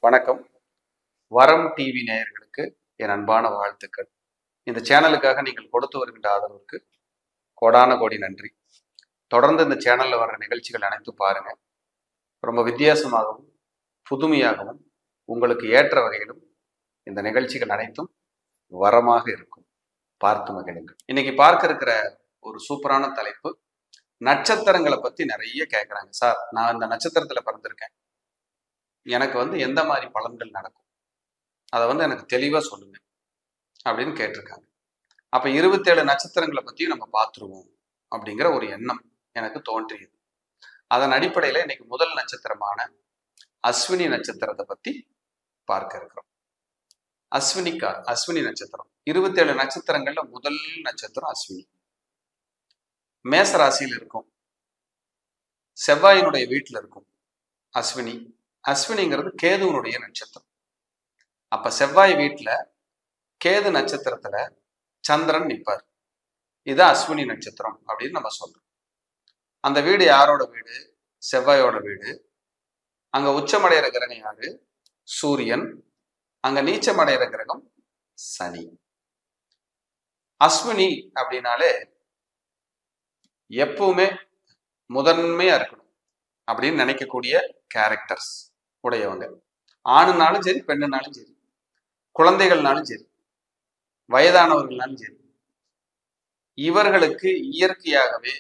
வணக்கம் வரம் டிவி நேயர்களுக்கு என் அன்பான வாழ்த்துக்கள் இந்த சேனலுக்காக நீங்கள் கொடுத்து வருகின்ற ஆதரவுக்கு கோடான கோடி நன்றி தொடர்ந்து இந்த சேனல்ல வர்ற நிகழ்ச்சிகள் அனைத்தும் பாருங்க ரொம்ப வித்தியாசமாகவும் புதுமையாகவும் உங்களுக்கு ஏற்ற வகையிலும் இந்த நிகழ்ச்சிகள் அனைத்தும் வரமாக இருக்கும் பார்த்து மகிழுங்கள் இன்னைக்கு பார்க்க இருக்கிற ஒரு சூப்பரான தலைப்பு நட்சத்திரங்களை பத்தி நிறைய கேட்குறாங்க சார் நான் இந்த நட்சத்திரத்துல பிறந்திருக்கேன் எனக்கு வந்து எந்த மாதிரி பலன்கள் நடக்கும் அதை வந்து எனக்கு தெளிவாக சொல்லுங்க அப்படின்னு கேட்டிருக்காங்க அப்போ இருபத்தேழு நட்சத்திரங்களை பற்றியும் நம்ம பார்த்துருவோம் அப்படிங்கிற ஒரு எண்ணம் எனக்கு தோன்றியது அதன் அடிப்படையில் இன்னைக்கு முதல் நட்சத்திரமான அஸ்வினி நட்சத்திரத்தை பற்றி பார்க்க இருக்கிறோம் அஸ்வினிக்கா அஸ்வினி நட்சத்திரம் இருபத்தேழு நட்சத்திரங்கள்ல முதல் நட்சத்திரம் அஸ்வினி மேச ராசியில் இருக்கும் செவ்வாயினுடைய வீட்டில் இருக்கும் அஸ்வினி அஸ்வினிங்கிறது கேதுவனுடைய நட்சத்திரம் அப்ப செவ்வாய் வீட்டுல கேது நட்சத்திரத்துல சந்திரன் நிப்பார் இது அஸ்வினி நட்சத்திரம் அப்படின்னு நம்ம சொல்றோம் அந்த வீடு யாரோட வீடு செவ்வாயோட வீடு அங்க உச்சமடைகிற கிரகம் யாரு சூரியன் அங்க நீச்சமடைகிற கிரகம் சனி அஸ்வினி அப்படின்னாலே எப்பவுமே முதன்மையா இருக்கணும் அப்படின்னு நினைக்கக்கூடிய கேரக்டர்ஸ் உடையவங்க ஆணுனாலும் சரி பெண்ணுனாலும் சரி குழந்தைகள்னாலும் சரி வயதானவர்கள்னாலும் சரி இவர்களுக்கு இயற்கையாகவே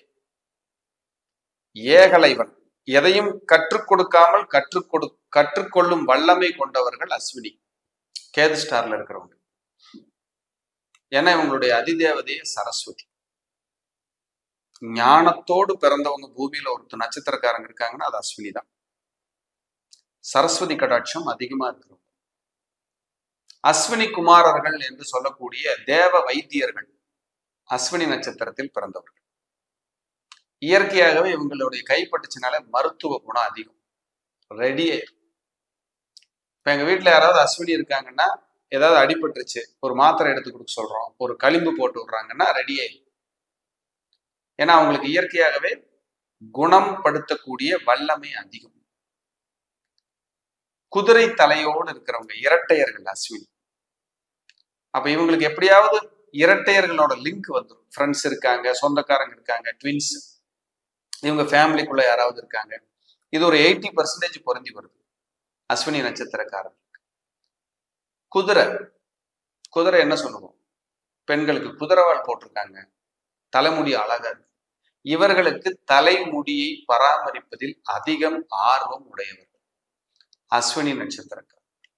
ஏகலைவன் எதையும் கற்றுக் கொடுக்காமல் கற்றுக் கொடு கற்றுக்கொள்ளும் வல்லமை கொண்டவர்கள் அஸ்வினி கேது ஸ்டார்ல இருக்கிறவங்க ஏன்னா இவங்களுடைய அதிதேவதையே சரஸ்வதி ஞானத்தோடு பிறந்தவங்க பூமியில ஒருத்தர் நட்சத்திரக்காரங்க இருக்காங்கன்னா அது அஸ்வினி தான் சரஸ்வதி கடாட்சம் அதிகமா இருக்கிறவங்க அஸ்வினி குமாரர்கள் என்று சொல்லக்கூடிய தேவ வைத்தியர்கள் அஸ்வினி நட்சத்திரத்தில் பிறந்தவர்கள் இயற்கையாகவே இவங்களுடைய கைப்பட்டுச்சுனால மருத்துவ குணம் அதிகம் ரெடியே இப்ப எங்க வீட்டுல யாராவது அஸ்வினி இருக்காங்கன்னா ஏதாவது அடிபட்டுருச்சு ஒரு மாத்திரை எடுத்து கொடுக்க சொல்றோம் ஒரு களிம்பு போட்டு விடுறாங்கன்னா ரெடியே ஏன்னா அவங்களுக்கு இயற்கையாகவே குணம் படுத்தக்கூடிய வல்லமை அதிகம் குதிரை தலையோடு இருக்கிறவங்க இரட்டையர்கள் அஸ்வினி அப்ப இவங்களுக்கு எப்படியாவது இரட்டையர்களோட லிங்க் வந்துடும் ஃப்ரெண்ட்ஸ் இருக்காங்க சொந்தக்காரங்க இருக்காங்க ட்வின்ஸ் இவங்க ஃபேமிலிக்குள்ள யாராவது இருக்காங்க இது ஒரு எயிட்டி பர்சன்டேஜ் பொருந்தி வருது அஸ்வினி நட்சத்திரக்காரர்களுக்கு குதிரை குதிரை என்ன சொல்லுவோம் பெண்களுக்கு குதிரைவால் போட்டிருக்காங்க தலைமுடி அழகா இருக்கு இவர்களுக்கு தலைமுடியை பராமரிப்பதில் அதிகம் ஆர்வம் உடையவர்கள் அஸ்வினி நட்சத்திரக்காரர்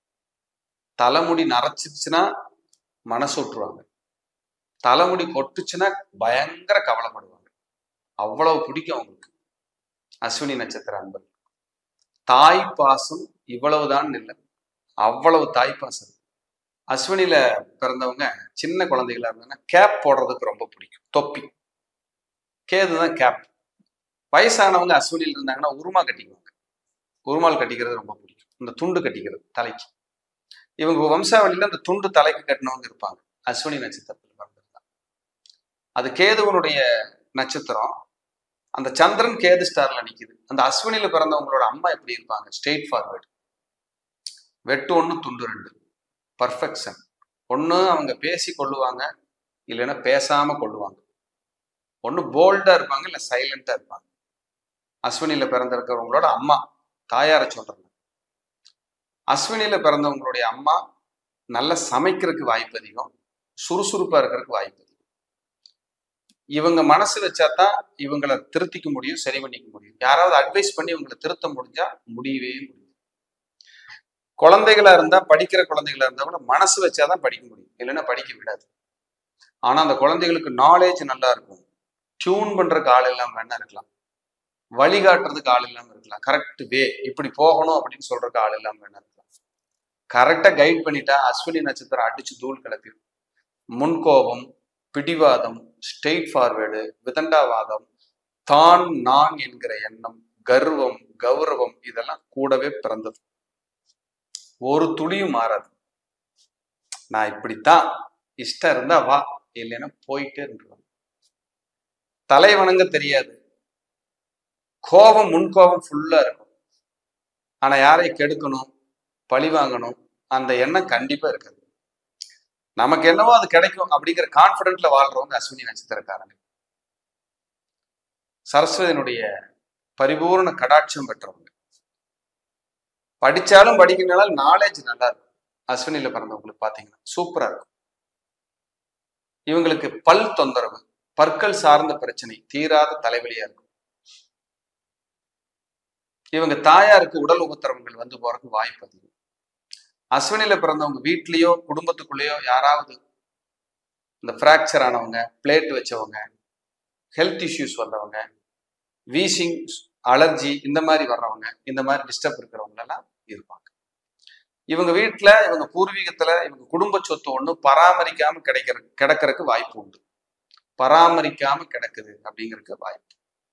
தலைமுடி நரைச்சிச்சுன்னா மனசு விட்டுருவாங்க தலைமுடி கொட்டுச்சுன்னா பயங்கர கவலைப்படுவாங்க அவ்வளவு பிடிக்கும் அவங்களுக்கு அஸ்வினி நட்சத்திர அன்பர் தாய் பாசம் இவ்வளவுதான் இல்லை அவ்வளவு தாய் பாசம் அஸ்வினில பிறந்தவங்க சின்ன குழந்தைகளா இருந்தாங்கன்னா கேப் போடுறதுக்கு ரொம்ப பிடிக்கும் தொப்பி கேது தான் கேப் வயசானவங்க அஸ்வினியில் இருந்தாங்கன்னா உருமா கட்டிக்குவாங்க உருமால் கட்டிக்கிறது ரொம்ப பிடிக்கும் இந்த துண்டு கட்டிக்கிறது தலைக்கு இவங்க வம்சாவளியில அந்த துண்டு தலைக்கு கட்டினவங்க இருப்பாங்க அஸ்வினி நட்சத்திரத்தில் பிறந்திருந்தாங்க அது கேதுவனுடைய நட்சத்திரம் அந்த சந்திரன் கேது ஸ்டார்ல நிக்குது அந்த அஸ்வினில பிறந்தவங்களோட அம்மா எப்படி இருப்பாங்க ஸ்ட்ரெயிட் ஃபார்வர்டு வெட்டு ஒன்று துண்டு ரெண்டு பர்ஃபெக்ஷன் ஒன்று அவங்க பேசி கொள்ளுவாங்க இல்லைன்னா பேசாம கொள்ளுவாங்க ஒன்று போல்டா இருப்பாங்க இல்லை சைலண்டா இருப்பாங்க அஸ்வினில பிறந்திருக்கிறவங்களோட அம்மா தாயார சொல்றாங்க அஸ்வினில பிறந்தவங்களுடைய அம்மா நல்லா சமைக்கிறதுக்கு வாய்ப்பு அதிகம் சுறுசுறுப்பா இருக்கிறதுக்கு வாய்ப்பு அதிகம் இவங்க மனசு வச்சாதான் இவங்களை திருத்திக்க முடியும் சரி பண்ணிக்க முடியும் யாராவது அட்வைஸ் பண்ணி இவங்களை திருத்த முடிஞ்சா முடியவே முடியும் குழந்தைகளா இருந்தா படிக்கிற குழந்தைகளா இருந்தா கூட மனசு வச்சாதான் படிக்க முடியும் இல்லைன்னா படிக்க விடாது ஆனா அந்த குழந்தைகளுக்கு நாலேஜ் நல்லா இருக்கும் டியூன் பண்றதுக்கு ஆள் இல்லாம வேணா இருக்கலாம் வழிகாட்டுறதுக்கு ஆள் இல்லாம இருக்கலாம் கரெக்ட் வே இப்படி போகணும் அப்படின்னு சொல்றதுக்கு ஆள் இல்லாம வேணா இருக்கலாம் கரெக்டா கைட் பண்ணிட்டா அஸ்வினி நட்சத்திரம் அடிச்சு தூள் கிளப்பிடும் முன்கோபம் பிடிவாதம் ஸ்ட்ரெயிட் ஃபார்வேர்டு விதண்டாவாதம் தான் நான் என்கிற எண்ணம் கர்வம் கௌரவம் இதெல்லாம் கூடவே பிறந்தது ஒரு துளியும் மாறாது நான் இப்படித்தான் இஷ்டம் இருந்தா வா இல்லைன்னா போயிட்டே இருந்துருவாங்க தலை வணங்க தெரியாது கோபம் முன்கோபம் ஃபுல்லா இருக்கும் ஆனா யாரை கெடுக்கணும் பழி வாங்கணும் அந்த எண்ணம் கண்டிப்பா இருக்காது நமக்கு என்னவோ அது கிடைக்கும் அப்படிங்கிற கான்பிடென்ட்ல வாழ்றவங்க அஸ்வினி நட்சத்திரக்காரங்க சரஸ்வதியினுடைய பரிபூர்ண கடாட்சம் பெற்றவங்க படிச்சாலும் படிக்கணும்னாலும் நாலேஜ் நல்லா இருக்கும் அஸ்வினியில பிறந்தவங்களுக்கு பாத்தீங்கன்னா சூப்பரா இருக்கும் இவங்களுக்கு பல் தொந்தரவு பற்கள் சார்ந்த பிரச்சனை தீராத தலைவலியா இருக்கும் இவங்க தாயாருக்கு உடல் உபத்திரவங்கள் வந்து போறதுக்கு வாய்ப்பு அதிகம் அஸ்வினியில பிறந்தவங்க வீட்லயோ குடும்பத்துக்குள்ளேயோ யாராவது இந்த ஃப்ராக்சர் ஆனவங்க பிளேட் வச்சவங்க ஹெல்த் இஷ்யூஸ் வந்தவங்க வீசிங் அலர்ஜி இந்த மாதிரி வர்றவங்க இந்த மாதிரி டிஸ்டர்ப் இருக்கிறவங்க எல்லாம் இருப்பாங்க இவங்க வீட்டுல இவங்க பூர்வீகத்துல இவங்க குடும்ப சொத்து ஒண்ணு பராமரிக்காம கிடைக்கிற கிடக்கிறதுக்கு வாய்ப்பு உண்டு பராமரிக்காம கிடக்குது அப்படிங்கிறதுக்கு வாய்ப்பு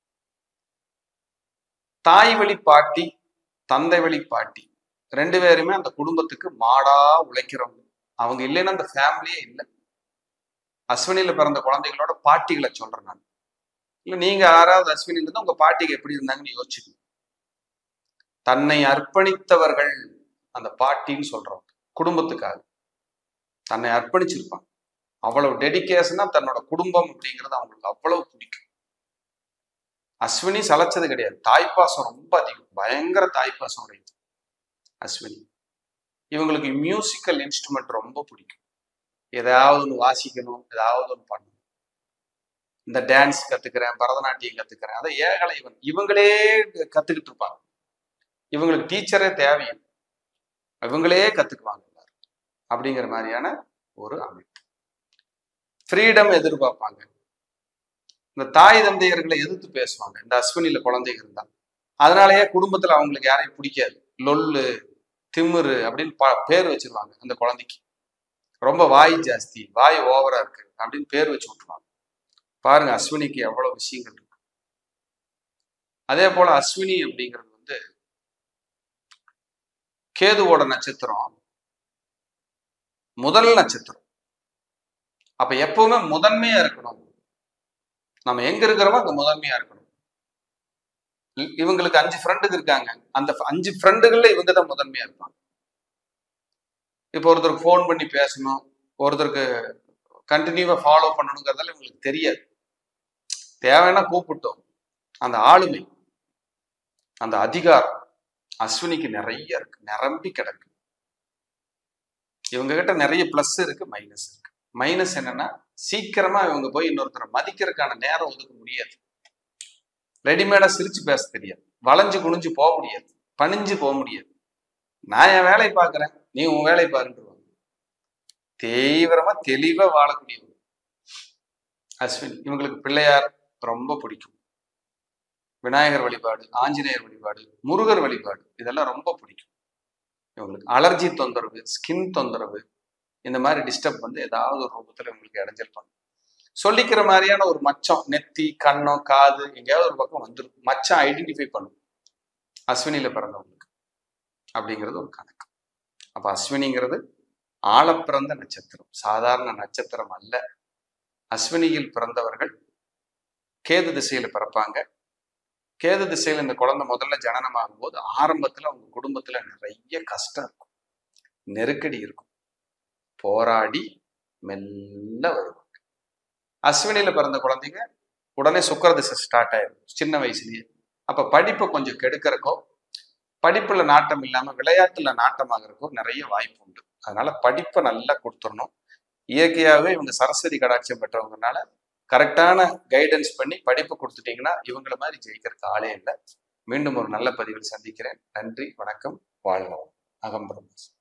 தாய் வழி பாட்டி தந்தை வழி பாட்டி ரெண்டு பேருமே அந்த குடும்பத்துக்கு மாடா உழைக்கிறவங்க அவங்க இல்லைன்னா அந்த ஃபேமிலியே இல்லை அஸ்வினியில பிறந்த குழந்தைகளோட பாட்டிகளை சொல்றேன் நான் இல்ல நீங்க யாராவது அஸ்வினில இருந்து உங்க பாட்டிக்கு எப்படி இருந்தாங்கன்னு யோசிச்சுக்கணும் தன்னை அர்ப்பணித்தவர்கள் அந்த பாட்டின்னு சொல்றவங்க குடும்பத்துக்காக தன்னை அர்ப்பணிச்சிருப்பாங்க அவ்வளவு டெடிகேஷனா தன்னோட குடும்பம் அப்படிங்கிறது அவங்களுக்கு அவ்வளவு பிடிக்கும் அஸ்வினி சலைச்சது கிடையாது தாய்ப்பாசம் ரொம்ப அதிகம் பயங்கர தாய்ப்பாசம் உடையது அஸ்வினி இவங்களுக்கு மியூசிக்கல் இன்ஸ்ட்ருமெண்ட் ரொம்ப பிடிக்கும் ஏதாவது ஒன்று வாசிக்கணும் ஏதாவது ஒன்று பண்ணணும் இந்த டான்ஸ் கத்துக்கிறேன் பரதநாட்டியம் கத்துக்கிறேன் அதை ஏகலை இவன் இவங்களே கத்துக்கிட்டு இருப்பாங்க இவங்களுக்கு டீச்சரே தேவையில்லை இவங்களே கத்துக்குவாங்க எல்லாரும் அப்படிங்கிற மாதிரியான ஒரு அமைப்பு ஃப்ரீடம் எதிர்பார்ப்பாங்க இந்த தாய் தந்தையர்களை எதிர்த்து பேசுவாங்க இந்த அஸ்வினில குழந்தைங்க இருந்தா அதனாலயே குடும்பத்துல அவங்களுக்கு யாரையும் பிடிக்காது லொல்லு திமிரு அப்படின்னு ப- பேர் வச்சிருவாங்க அந்த குழந்தைக்கு ரொம்ப வாய் ஜாஸ்தி வாய் ஓவரா இருக்கு அப்படின்னு பேர் வச்சு விட்டுருவாங்க பாருங்க அஸ்வினிக்கு எவ்வளவு விஷயங்கள் இருக்கு அதே போல அஸ்வினி அப்படிங்கிறது வந்து கேதுவோட நட்சத்திரம் முதல் நட்சத்திரம் அப்ப எப்பவுமே முதன்மையா இருக்கணும் நம்ம எங்க இருக்கிறோமோ அங்க முதன்மையா இருக்கணும் இ- இவங்களுக்கு அஞ்சு ஃப்ரெண்டுக்கு இருக்காங்க அந்த ஃப- அஞ்சு ஃப்ரெண்டுகள்ல இவங்க தான் முதன்மையா இருப்பாங்க இப்போ ஒருத்தருக்கு ஃபோன் பண்ணி பேசணும் ஒருத்தருக்கு கண்டினியூவா ஃபாலோ பண்ணணுங்கிறதால இவங்களுக்கு தெரியாது தேவைன்னா கூப்பிட்டோம் அந்த ஆளுமை அந்த அதிகாரம் அஸ்வினிக்கு நிறைய இருக்கு நிரம்பி கிடக்கு இவங்க கிட்ட நிறைய பிளஸ் இருக்கு மைனஸ் இருக்கு மைனஸ் என்னன்னா சீக்கிரமா இவங்க போய் இன்னொருத்தரை மதிக்கிறதுக்கான நேரம் ஒதுக்க முடியாது ரெடிமேடா சிரிச்சு பேச தெரியாது வளைஞ்சு குனிஞ்சு போக முடியாது பணிஞ்சு போக முடியாது நான் என் வேலையை பார்க்கறேன் நீ உன் வேலையை பாருன்றுவாங்க தீவிரமா தெளிவா வாழக்கூடியவங்க அஸ்வின் இவங்களுக்கு பிள்ளையார் ரொம்ப பிடிக்கும் விநாயகர் வழிபாடு ஆஞ்சநேயர் வழிபாடு முருகர் வழிபாடு இதெல்லாம் ரொம்ப பிடிக்கும் இவங்களுக்கு அலர்ஜி தொந்தரவு ஸ்கின் தொந்தரவு இந்த மாதிரி டிஸ்டர்ப் வந்து ஏதாவது ஒரு ரூபத்துல இவங்களுக்கு இடைஞ்சல் பண்ணும் சொல்லிக்கிற மாதிரியான ஒரு மச்சம் நெத்தி கண்ணம் காது எங்கேயாவது ஒரு பக்கம் வந்துடும் மச்சம் ஐடென்டிஃபை பண்ணும் அஸ்வினியில பிறந்தவங்களுக்கு அப்படிங்கிறது ஒரு கணக்கு அப்ப அஸ்வினிங்கிறது ஆழப்பிறந்த நட்சத்திரம் சாதாரண நட்சத்திரம் அல்ல அஸ்வினியில் பிறந்தவர்கள் கேது திசையில பிறப்பாங்க கேது திசையில இந்த குழந்தை முதல்ல ஜனனமாகும் போது ஆரம்பத்துல அவங்க குடும்பத்துல நிறைய கஷ்டம் இருக்கும் நெருக்கடி இருக்கும் போராடி மெல்ல வருவாங்க அஸ்வினியில பிறந்த குழந்தைங்க உடனே சுக்கர திசை ஸ்டார்ட் ஆயிடும் சின்ன வயசுலயே அப்ப படிப்பை கொஞ்சம் கெடுக்கறக்கோ படிப்புல நாட்டம் இல்லாம விளையாட்டுல நாட்டமாகறக்கோ நிறைய வாய்ப்பு உண்டு அதனால படிப்பை நல்லா கொடுத்துடணும் இயற்கையாகவே இவங்க சரஸ்வதி கடாட்சியம் பெற்றவங்கனால கரெக்டான கைடன்ஸ் பண்ணி படிப்பு கொடுத்துட்டீங்கன்னா இவங்கள மாதிரி ஜெயிக்கிறதுக்கு ஆளே இல்லை மீண்டும் ஒரு நல்ல பதிவில் சந்திக்கிறேன் நன்றி வணக்கம் வாழ்வோம் அகம்பரம்